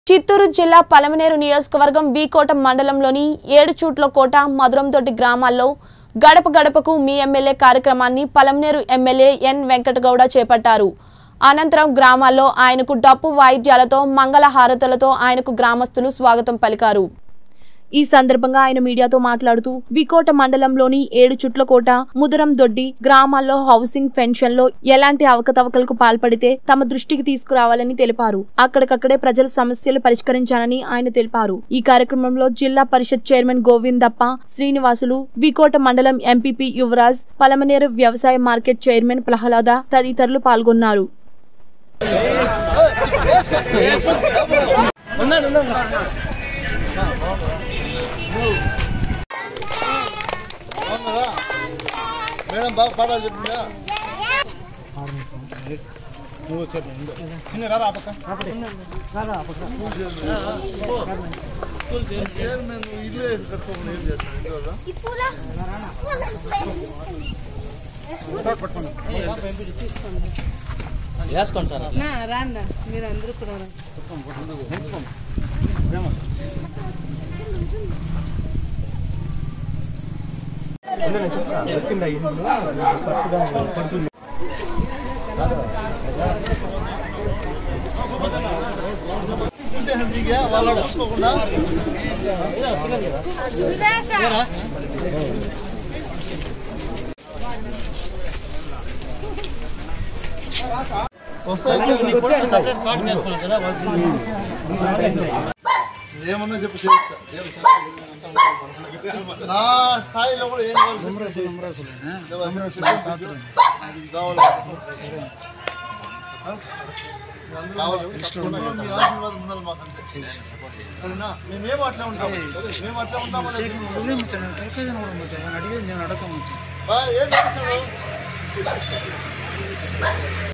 చిత్తూరు జిల్లా పలమనేరు నియోజకవర్గం వీకోట మండలంలోని ఏడుచూట్ల కోట మధురంతోటి గ్రామాల్లో గడప గడపకు మీ ఎమ్మెల్యే కార్యక్రమాన్ని పలమనేరు ఎమ్మెల్యే ఎన్ వెంకటగౌడ చేపట్టారు అనంతరం గ్రామాల్లో ఆయనకు డప్పు వాయిద్యాలతో మంగళ హారతులతో ఆయనకు గ్రామస్తులు స్వాగతం పలికారు ఈ సందర్భంగా ఆయన మీడియాతో మాట్లాడుతూ వికోట మండలంలోని ఏడు చుట్ల కోట ముదురం దొడ్డి గ్రామాల్లో హౌసింగ్ పెన్షన్ లో ఎలాంటి అవకతవకలకు పాల్పడితే తమ దృష్టికి తీసుకురావాలని తెలిపారు అక్కడికక్కడే ప్రజల సమస్యలు పరిష్కరించాలని ఆయన తెలిపారు ఈ కార్యక్రమంలో జిల్లా పరిషత్ చైర్మన్ గోవిందప్ప శ్రీనివాసులు వికోట మండలం ఎంపీపీ యువరాజ్ పలమనేరు వ్యవసాయ మార్కెట్ చైర్మన్ ప్రహ్లాద తదితరులు పాల్గొన్నారు అవునరా మేడం బాగా పాఠాలు చెప్పిందా నువ్వు చెప్పు చిన్న రారా ఆ పక్క చైర్మన్ నువ్వు ఇల్లు వేసి కట్టుకోమని ఏం చేస్తాను ఇంటి వల్ల నా రాందా మీరు అందరూ కూడా రండి. చూసేసాను దిగా వాళ్ళు చూసుకోకుండా ఏమన్నా చెప్పు చేస్తా ఏం నా స్థాయిలో కూడా ఏం కావాలి చెప్పు. నాకు ఇది కావాలి కావాలి. తప్పకుండా మీ ఆశీర్వాదం ఉండాలి మాకు అంతే సరేనా మేమేం అట్లా ఉంటాం మేము అట్లా ఉంటాం ఉదయం వచ్చాను తలకాయ కూడా వచ్చాను అడిగేది నేను అడగం వచ్చాను ఏం నడుస్తాడు